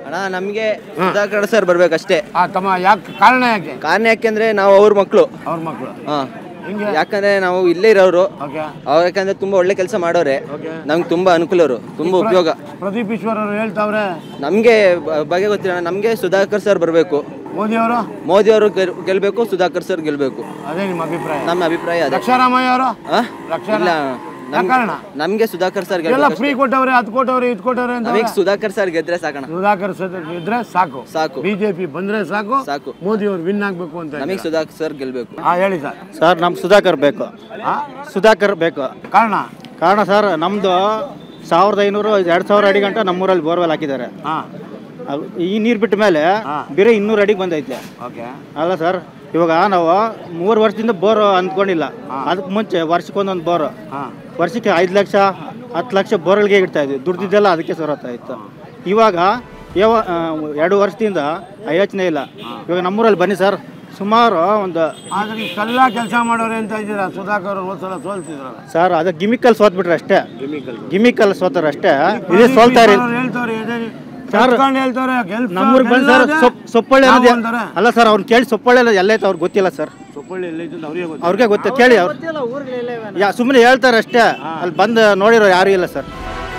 ಅಣ್ಣ ನಮಗೆ ಸುಧಾಕರ್ ಸರ್ ಬರ್ಬೇಕಷ್ಟೇ ಆ ತಮ್ಮ ಯಾಕೆ ಕಾರಣ ಯಾಕೆ ಕಾರಣ ಯಾಕೆಂದ್ರೆ ನಾವು ಅವ್ರ ಮಕ್ಕಳು ಅವ್ರ ಮಕ್ಕಳು ಹಾ ಹಿಂಗೆ ಯಾಕಂದ್ರೆ ನಾವು ಇಲ್ಲೇ ಇರೋರು ಓಕೆ ಅವ್ರು ಯಾಕಂದ್ರೆ ತುಂಬಾ ಒಳ್ಳೆ ಕೆಲಸ ಮಾಡೋರೆ ಓಕೆ ನಮ್ಗೆ ತುಂಬಾ ಅನುಕೂಲರು ತುಂಬಾ ಉಪಯೋಗ ಪ್ರದೀಪ್ ಈಶ್ವರ್ ಅವರು ಹೇಳ್ತಾವ್ರೆ ನಮ್ಗೆ ಬ- ಬಗ್ಗೆ ಗೊತ್ತಿಲ್ಲ ನಮ್ಗೆ ಸುಧಾಕರ್ ಸರ್ ಬರಬೇಕು ಮೋದಿ ಅವರು ಮೋದಿ ಅವರು ಗೆಲ್ಬೇಕು ಸುಧಾಕರ್ ಸರ್ ಗೆಲ್ಬೇಕು ಅದೇ ನಿಮ್ಮ ಅಭಿಪ್ರಾಯ ನಮ್ಮ ಅಭಿಪ್ರಾಯ ಅದೇ ರಕ್ಷಾರಾಮಯ್ಯ ಅವರು ಆ? ರಕ್ಷಾ ಇಲ್ಲ ಯಾವ ಕಾರಣ ನಮ್ಗೆ ಸುಧಾಕರ್ ಸರ್ ಎಲ್ಲ ಗೆಲ್ಬೇಕು ಫ್ರೀ ಕೊಟ್ಟವ್ರೆ ಅದು ಕೊಟ್ಟವ್ರೆ ಇದು ಕೊಟ್ಟವ್ರೆ ಅಂತ ನಮಗೆ ಸುಧಾಕರ್ ಸರ್ ಗೆದ್ರೆ ಸಾಕಣ ಸುಧಾಕರ್ ಸರ್ ಇದ್ರೆ ಸಾಕು ಸಾಕು ಬಿಜೆಪಿ ಬಂದ್ರೆ ಸಾಕು ಸಾಕು ಮೋದಿ ಅವ್ರು ವಿನ್ ಆಗ್ಬೇಕು ಅಂತ ನಮಗೆ ಸುಧಾಕರ್ ಸರ್ ಗೆಲ್ಬೇಕು ಹಾ ಹೇಳಿ ಸರ್ ಸರ್ ನಮ್ಮ ಸುಧಾಕರ್ ಬೇಕು ಹಾ ಸುಧಾಕರ್ ಬೇಕು ಕಾರಣ ಕಾರಣ ಸರ್ ನಮ್ಮದು ಸಾವಿರದ ಐನೂರು ಎರಡು ಸಾವಿರ ಅಡಿ ಗಂಟ ನಮ್ಮೂರಲ್ಲಿ ಬೋರ್ವೆಲ್ ಹಾಕಿದ್ದಾರೆ ಹಾ ಅವ್- ಈ ನೀರು ಬಿಟ್ಟ ಮೇಲೆ ಬೇರೆ ಇನ್ನೂರು ಅಡಿಗೆ ಬಂದೈತೆ ಓಕೆ ಅಲ್ಲ ಸರ್ ಇವಾಗ ನಾವು ಮೂರು ವರ್ಷದಿಂದ ಬೋರ್ ಅಂದ್ಕೊಂಡಿಲ್ಲ ಅದಕ್ಕೆ ಮುಂಚೆ ವರ್ಷಕ್ಕೊಂದೊಂದು ಬೋರ್ ಹಾ ವರ್ಷಕ್ಕೆ ಐದು ಲಕ್ಷ ಹತ್ತು ಲಕ್ಷ ಬೋರ್ವೆಲ್ಗೆ ಇಡ್ತಾ ಇದ್ವಿ ದುಡ್ದಿದ್ದೆಲ್ಲ ಅದಕ್ಕೆ ಸೊರತಾ ಇತ್ತು ಇವಾಗ ಯಾವ ಆ, ಎರಡು ವರ್ಷದಿಂದ ಆ ಯೋಚನೆ ಇಲ್ಲ ಇವಾಗ ನಮ್ಮೂರಲ್ಲಿ ಬನ್ನಿ ಸರ್ ಸುಮಾರು ಒಂದು ಆದ್ರೆ ಇಷ್ಟೆಲ್ಲ ಕೆಲಸ ಮಾಡೋರೆ ಅಂತ ಇದ್ದೀರಾ ಸುಧಾಕರ್ ಅವ್ರು ಹೋದ್ಸಲ ಸೋಲ್ಸಿದ್ರಲ್ಲ ಸರ್ ಅದು ಗಿಮಿಕಲ್ ಸೋತ್ಬಿಟ್ರೆ ಅಷ್ಟೇ ಗಿಮಿಕಲ್ ಸೋತಾರ ಅಷ್ಟೇ ಇದೇ ಸೋಲ್ತಾ ಇರಿ ಅವ್ರು ಹೇಳ್ತವ್ರೆ ಇದೇ ಸರ್, ಕರ್ಕೊಂಡ್ ಹೇಳ್ತವ್ರೆ ಗೆಲ್ಸ ನಮ್ಮೂರಿಗೆ ಬಂದು ಸರ್ ಗೆಲ್ಲೋದೆ ಸೊಪ್ ಸೊಪ್ಪಳ್ಳಿ ನಾವು ಅನ್ನೋದು ಅಂತಾರೆ. ಅಲ್ಲ ಸರ್ ಅವ್ನು ಕೇಳಿ ಸೊಪ್ಪಳ್ಳಿ ಎಲ್ಲ ಎಲ್ಲ ಐತೆ ಅವ್ರಿಗೆ ಗೊತ್ತಿಲ್ಲ ಸರ್ ಸೊಪ್ಪಳ್ಳಿ ಎಲ್ಲೈತೆ ಅಂತ ಅವ್ರಿಗೆ ಗೊತ್ತು ಅವ್ರಿಗೆ ಗೊತ್ತ ಕೇಳಿ ಅವ್ರು ಯಾ ಸುಮ್ಮನೆ ಹೇಳ್ತಾರೆ ಅಷ್ಟೇ ಅಲ್ಲಿ ಬಂದು ನೋಡಿರೋ ಯಾರು ಇಲ್ಲ ಸರ್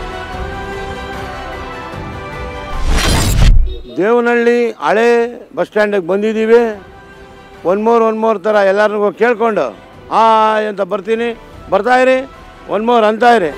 ದೇವನಹಳ್ಳಿ ಹಳೆ ಬಸ್ ಸ್ಟ್ಯಾಂಡಿಗೆ ಬಂದಿದ್ದೀವಿ ಒನ್ ಮೋರ್ ಒನ್ ಮೋರ್ ಥರ ಎಲ್ಲರಿಗೂ ಕೇಳ್ಕೊಂಡು ಆ ಅಂತ ಬರ್ತೀನಿ ಬರ್ತಾ ಇರಿ ಒನ್ ಮೋರ್ ಅಂತ ಇರಿ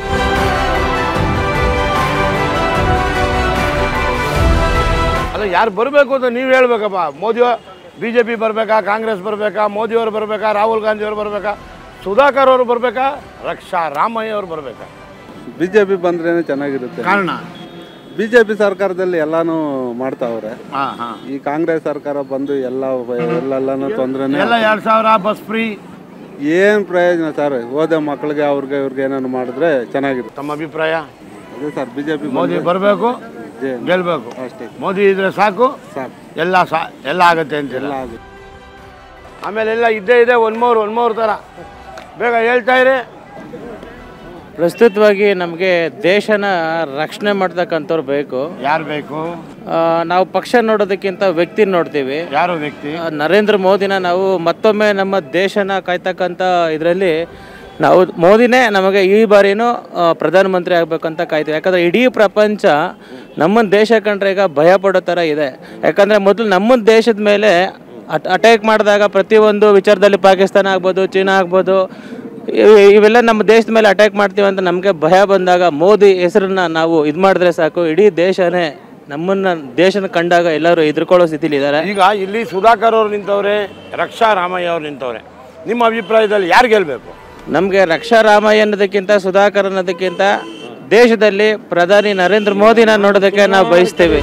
ಅಲ್ಲ ಯಾರು ಬರಬೇಕು ಅಂತ ನೀವು ಹೇಳ್ಬೇಕಪ್ಪ ಮೋದಿ ಬಿ ಜೆ ಪಿ ಬರಬೇಕಾ ಕಾಂಗ್ರೆಸ್ ಬರಬೇಕಾ ಮೋದಿಯವರು ಬರಬೇಕಾ ರಾಹುಲ್ ಗಾಂಧಿಯವರು ಬರಬೇಕಾ ಸುಧಾಕರ್ ಅವರು ಬರಬೇಕಾ ರಕ್ಷಾ ರಾಮಯ್ಯ ಅವರು ಬರಬೇಕಾ ಬಿಜೆಪಿ ಬಂದ್ರೇನೆ ಚೆನ್ನಾಗಿರುತ್ತೆ ಕಾರಣ ಬಿಜೆಪಿ ಸರ್ಕಾರದಲ್ಲಿ ಎಲ್ಲಾನು ಮಾಡ್ತಾವ್ರೆ ಹಾಂ ಹಾಂ ಈ ಕಾಂಗ್ರೆಸ್ ಸರ್ಕಾರ ಬಂದು ಎಲ್ಲ ಎಲ್ಲೆಲ್ಲಾನು ತೊಂದ್ರೆನೆ ಎಲ್ಲ ಎರಡು ಸಾವಿರ ಬಸ್ ಫ್ರೀ ಏನ್ ಪ್ರಯೋಜನ ಸರ್ ಓದೋ ಮಕ್ಕಳಿಗೆ ಅವ್ರಿಗೆ ಇವ್ರಿಗೆ ಏನಾದ್ರು ಮಾಡಿದ್ರೆ ಚೆನ್ನಾಗಿರುತ್ತೆ ತಮ್ಮ ಅಭಿಪ್ರಾಯ ಅದೇ ಸರ್ ಬಿಜೆಪಿ ಮೋದಿ ಬರಬೇಕು ಜೆ- ಗೆಲ್ಬೇಕು ಅಷ್ಟೇ ಮೋದಿ ಇದ್ರೆ ಸಾಕು ಸಾಕು ಎಲ್ಲ ಸಾ ಎಲ್ಲ ಆಗತ್ತೆ ಅಂತಿಲ್ಲ ಎಲ್ಲ ಆಗುತ್ತೆ ಆಮೇಲೆ ಎಲ್ಲ ಇದ್ದೇ ಇದೆ ಒನ್ ಮೂರು ಒನ್ ಮೂರು ಥರ ಬೇಗ ಹೇಳ್ತಾ ಇರಿ ಪ್ರಸ್ತುತವಾಗಿ ನಮಗೆ ದೇಶನ ರಕ್ಷಣೆ ಮಾಡ್ತಕ್ಕಂಥವ್ರು ಬೇಕು ಯಾರು ಬೇಕು ಆ, ನಾವು ಪಕ್ಷ ನೋಡೋದಕ್ಕಿಂತ ವ್ಯಕ್ತಿ ನೋಡ್ತೀವಿ ಯಾರು ವ್ಯಕ್ತಿ ಆ, ನರೇಂದ್ರ ಮೋದಿನ ನಾವು ಮತ್ತೊಮ್ಮೆ ನಮ್ಮ ದೇಶನ ಕಾಯ್ತಕ್ಕಂಥ ಇದರಲ್ಲಿ ನಾವು ಮೋದಿನೇ ನಮಗೆ ಈ ಬಾರಿನೂ ಆ, ಪ್ರಧಾನಮಂತ್ರಿ ಆಗ್ಬೇಕಂತ ಕಾಯ್ತೀವಿ ಯಾಕಂದರೆ ಇಡೀ ಪ್ರಪಂಚ ನಮ್ಮ ದೇಶ ಕಂಡ್ರೆ ಈಗ ಭಯ ಪಡೋ ಥರ ಇದೆ ಯಾಕಂದರೆ ಮೊದಲು ನಮ್ಮ ದೇಶದ ಮೇಲೆ ಅಟ್ ಅಟ್ಯಾಕ್ ಮಾಡಿದಾಗ ಪ್ರತಿಯೊಂದು ವಿಚಾರದಲ್ಲಿ ಪಾಕಿಸ್ತಾನ ಆಗ್ಬೋದು ಚೀನಾ ಆಗ್ಬೋದು ಇವ್- ಇವೆಲ್ಲ ನಮ್ಮ ದೇಶದ ಮೇಲೆ ಅಟ್ಯಾಕ್ ಮಾಡ್ತೀವಿ ಅಂತ ನಮಗೆ ಭಯ ಬಂದಾಗ ಮೋದಿ ಹೆಸರನ್ನ ನಾವು ಇದು ಮಾಡಿದ್ರೆ ಸಾಕು ಇಡೀ ದೇಶನೇ ನಮ್ಮನ್ನ ದೇಶನ ಕಂಡಾಗ ಎಲ್ಲರೂ ಎದುರ್ಕೊಳ್ಳೋ ಸ್ಥಿತಿಲಿ ಇದ್ದಾರೆ ಈಗ ಇಲ್ಲಿ ಸುಧಾಕರ್ ಅವ್ರು ನಿಂತವ್ರೆ ರಕ್ಷಾ ರಾಮಯ್ಯ ಅವ್ರು ನಿಂತವ್ರೆ ನಿಮ್ಮ ಅಭಿಪ್ರಾಯದಲ್ಲಿ ಯಾರು ಗೆಲ್ಬೇಕು ನಮಗೆ ರಕ್ಷಾ ರಾಮಯ್ಯ ಅನ್ನೋದಕ್ಕಿಂತ ಸುಧಾಕರ್ ಅನ್ನೋದಕ್ಕಿಂತ ದೇಶದಲ್ಲಿ ಪ್ರಧಾನಿ ನರೇಂದ್ರ ಮೋದಿನ ನೋಡೋದಕ್ಕೆ ನಾವು ಬಯಸ್ತೇವೆ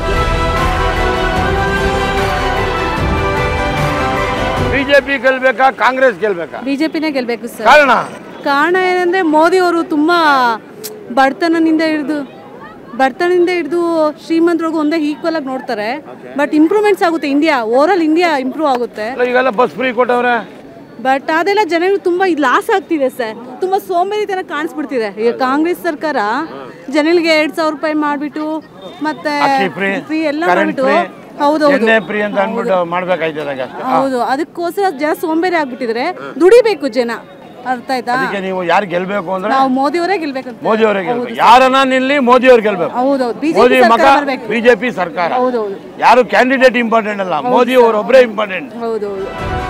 ಬಿಜೆಪಿ ಗೆಲ್ಬೇಕಾ ಕಾಂಗ್ರೆಸ್ ಗೆಲ್ಬೇಕಾ ಬಿಜೆಪಿನೇ ಗೆಲ್ಬೇಕು ಸರ್ ಕಾರಣ ಕಾರಣ ಏನಂದ್ರೆ ಮೋದಿ ಅವರು ತುಂಬಾ ಬಡತನದಿಂದ ಹಿಡಿದು ಬಡತನದಿಂದ ಹಿಡಿದು ಶ್ರೀಮಂತರಿಗೂ ಒಂದೇ ಈಕ್ವಲ್ ಆಗಿ ನೋಡ್ತಾರೆ ಬಟ್ ಇಂಪ್ರೂವ್ಮೆಂಟ್ಸ್ ಆಗುತ್ತೆ India over all India improve ಆಗುತ್ತೆ ಅಲ್ಲ, ಈಗೆಲ್ಲ ಬಸ್ ಫ್ರೀ ಕೊಟ್ಟವ್ರೆ ಬಟ್ ಅದೆಲ್ಲ ಜನಗಳು ತುಂಬಾ ಇದು ಲಾಸ್ ಆಗ್ತಿದೆ ಸರ್ ತುಂಬಾ ಸೋಂಬೇರಿತನ ಕಾಣಿಸ್ಬಿಡ್ತಿದೆ ಈಗ ಕಾಂಗ್ರೆಸ್ ಸರ್ಕಾರ ಜನಗಳಿಗೆ ಎರಡ್ ಸಾವಿರ ರೂಪಾಯಿ ಮಾಡ್ಬಿಟ್ಟು ಮತ್ತೆ ಅಕ್ಕಿ ಫ್ರೀ ಫ್ರೀ ಎಲ್ಲ ಕರೆಂಟ್ ಮಾಡ್ಬಿಟ್ಟು ಫ್ರೀ ಹೌದೌದು ಎಣ್ಣೆ ಫ್ರೀ ಅಂತ ಅಂದ್ಬಿಟ್ಟು ಮಾಡ್ಬೇಕಾಯ್ತದೆ ಅಷ್ಟೇ ಹೌದು ಅದಕ್ಕೋಸ್ಕರ ಜನ ಸೋಂಬೇರಿ ಆಗ್ಬಿಟ್ಟಿದ್ರೆ ದುಡಿಬೇಕು ಜನ ಅರ್ಥ ಆಯ್ತಾ ಅದಕ್ಕೆ ನೀವು ಯಾರು ಗೆಲ್ಬೇಕು ಅಂದ್ರೆ ನಾವು ಮೋದಿಯವರೇ ಗೆಲ್ಬೇಕಂತ ಮೋದಿ ಅವರೇ ಗೆಲ್ಬೇಕು ಯಾರನ್ನ ನಿಲ್ಲಿ ಮೋದಿ ಅವ್ರು ಗೆಲ್ಬೇಕು ಹೌದೌದು ಮೋದಿ ಬಿಜೆಪಿ ಮಗ ಸರ್ಕಾರ ಬರ್ಬೇಕು ಬಿಜೆಪಿ ಸರ್ಕಾರ ಹೌದೌದು ಯಾರು ಕ್ಯಾಂಡಿಡೇಟ್ ಇಂಪಾರ್ಟೆಂಟ್ ಅಲ್ಲ ಮೋದಿ ಅವರೊಬ್ಬರೇ ಇಂಪಾರ್ಟೆಂಟ್ ಹೌದೌದು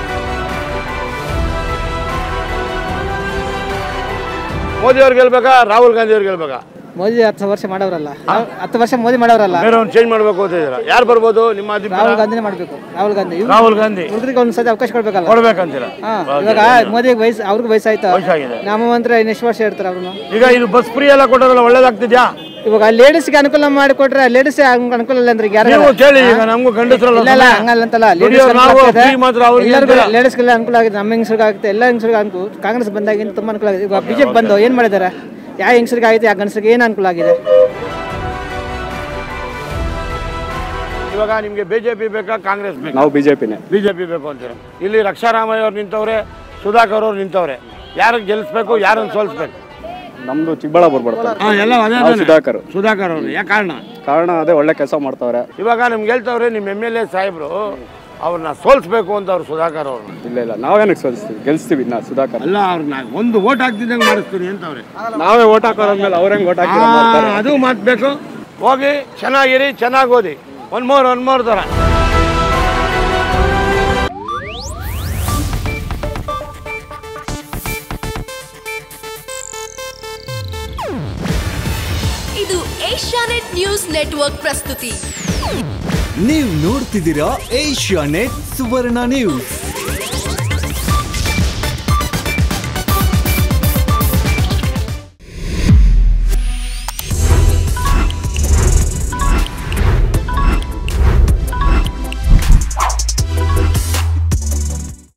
ಮೋದಿ ಅವ್ರು ಗೆಲ್ಬೇಕಾ ರಾಹುಲ್ ಗಾಂಧಿ ಅವ್ರು ಗೆಲ್ಬೇಕಾ ಮೋದಿ ಹತ್ತು ವರ್ಷ ಮಾಡವ್ರಲ್ಲ ಹತ್ತು ವರ್ಷ ಮೋದಿ ಮಾಡವ್ರಲ್ಲ ಬೇರೆ ಒಂದು ಚೇಂಜ್ ಮಾಡ್ಬೇಕು ಅಂತ ಇದ್ದೀರಾ ಯಾರು ಬರ್ಬೋದು ನಿಮ್ಮ ಅಭಿಪ್ರಾಯ ಗಾಂಧಿನೇ ಮಾಡಬೇಕು ರಾಹುಲ್ ಗಾಂಧಿ ರಾಹುಲ್ ಗಾಂಧಿ ಹುಡುಗರಿಗೆ ಒಂದು ಸತಿ ಅವಕಾಶ ಕೊಡ್ಬೇಕಲ್ಲ ಕೊಡ್ಬೇಕಂತೀರಾ ಇವಾಗ ಮೋದಿಗೆ ವಯಸ್ಸು ಅವ್ರಿಗೆ ವಯಸ್ಸಾಯ್ತು ವಯಸ್ಸಾಗಿದೆ ನಮ್ಮ ಮಂತ್ರ ಇನ್ನು ಎಷ್ಟು ವರ್ಷ ಇರ್ತಾರೆ ಅವ್ರು ಈಗ ಇದು ಬಸ್ ಫ್ರೀ ಎಲ್ಲ ಕೊಟ್ಟರಲ್ಲ ಒಳ್ಳೇದಾಗ್ತಿದ್ಯಾ ಇವಾಗ ಲೇಡೀಸ್ಗೆ ಅನುಕೂಲ ಮಾಡಿಕೊಟ್ರೆ ಲೇಡೀಸ್ ಅನುಕೂಲ ಇಲ್ಲ ಅಂದ್ರೆ ಯಾರು ನೀವು ಕೇಳಿ ಈಗ ನಮಗೂ ಗಂಡಸ್ರಲ್ಲ ಇಲ್ಲ ಇಲ್ಲ ಹಂಗಲ್ಲ ಅಂತಲ್ಲ ದುಡಿಯೋರು ನಾವು ಫ್ರೀ ಮಾತ್ರ ಅವ್ರಿಗೆ ಎಲ್ಲರಿಗೂ ಅಂತೀರ. ಲೇಡೀಸ್ಗೆಲ್ಲ ಅನುಕೂಲ ಆಗಿದೆ ನಮ್ಮ ಹೆಂಗಸರಿಗೆ ಆಗುತ್ತೆ ಎಲ್ಲ ಹೆಂಗಸರಿಗೆ ಅನುಕೂಲ ಕಾಂಗ್ರೆಸ್ ಬಂದಾಗಿಂದ ತುಂಬಾ ಅನುಕೂಲ ಆಗಿದೆ ಇವಾಗ ಬಿಜೆಪಿ ಬಂದು ಏನು ಮಾಡಿದ್ದಾರೆ ಯಾವ ಹೆಂಗಸರಿಗೆ ಆಗಿದೆ ಯಾವ ಗಂಡಸರಿಗೆ ಏನು ಅನುಕೂಲ ಆಗಿದೆ ಇವಾಗ ನಿಮ್ಗೆ ಬಿಜೆಪಿ ಬೇಕಾ ಕಾಂಗ್ರೆಸ್ ಬೇಕಾ ನಾವು ಬಿಜೆಪಿನೇ ಬಿಜೆಪಿ ಬೇಕು ಅಂತೀರ ಇಲ್ಲಿ ರಕ್ಷಾರಾಮಯ್ಯ ಅವ್ರು ನಿಂತವ್ರೆ ಸುಧಾಕರ್ ಅವ್ರು ನಿಂತವ್ರೆ ಯಾರಿಗೆ ಗೆಲ್ಲಿಸ್ಬೇಕು ಯಾರನ್ನು ಸೋಲಿಸ್ಬೇಕು ನಮ್ದು ಚಿಕ್ಕಬಳ್ಳಾಪುರ ಬರ್ತಾರೆ ಹಾಂ ಎಲ್ಲ ಅದೇ ನಾವು ತಾನೇ? ಸುಧಾಕರ್ ಸುಧಾಕರ್ ಅವರು ಯಾಕೆ ಕಾರಣ ಕಾರಣ ಅದೇ ಒಳ್ಳೆ ಕೆಲಸ ಮಾಡ್ತಾವ್ರೆ ಇವಾಗ ನಿಮ್ಗೆ ಹೇಳ್ತಾವ್ರೆ ನಿಮ್ಮ ಎಮ್ ಎಲ್ ಎ ಸಾಹೇಬರು ಅವ್ರನ್ನ ಸೋಲ್ಸ್ಬೇಕು ಅಂತ ಅವ್ರು ಸುಧಾಕರ್ ಅವ್ರನ್ನ ಇಲ್ಲ ಇಲ್ಲ ನಾವೇನಕ್ಕೆ ಸೋಲಿಸ್ತೀವಿ ಗೆಲ್ಸ್ತೀವಿ ನಾ ಸುಧಾಕರ್ ಅಲ್ಲ ಅವ್ರನ್ನ ಒಂದು ಓಟ್ ಹಾಕ್ತಿದ್ದಂಗೆ ಮಾಡಿಸ್ತೀನಿ ಅಂತವ್ರೆ ನಾವೇ ಓಟ್ ಹಾಕೋದ್ಮೇಲೆ ಅವ್ರ ಹೆಂಗ್ ಓಟ್ ಹಾಕಿ ಆ, ಅದು ಮಾತು ಬೇಕು ಹೋಗಿ ಚೆನ್ನಾಗಿರಿ ಚೆನ್ನಾಗಿ ಓದಿ ಒನ್ ಮೋರ್ ಒನ್ ಮೋರ್ ಥರ ಇದು ಏಷ್ಯಾನೆಟ್ ನ್ಯೂಸ್ ನೆಟ್ವರ್ಕ್ ಪ್ರಸ್ತುತಿ ನೀವು ನೋಡ್ತಿದ್ದೀರಾ ಏಷ್ಯಾ ನೆಟ್ ಸುವರ್ಣ ನ್ಯೂಸ್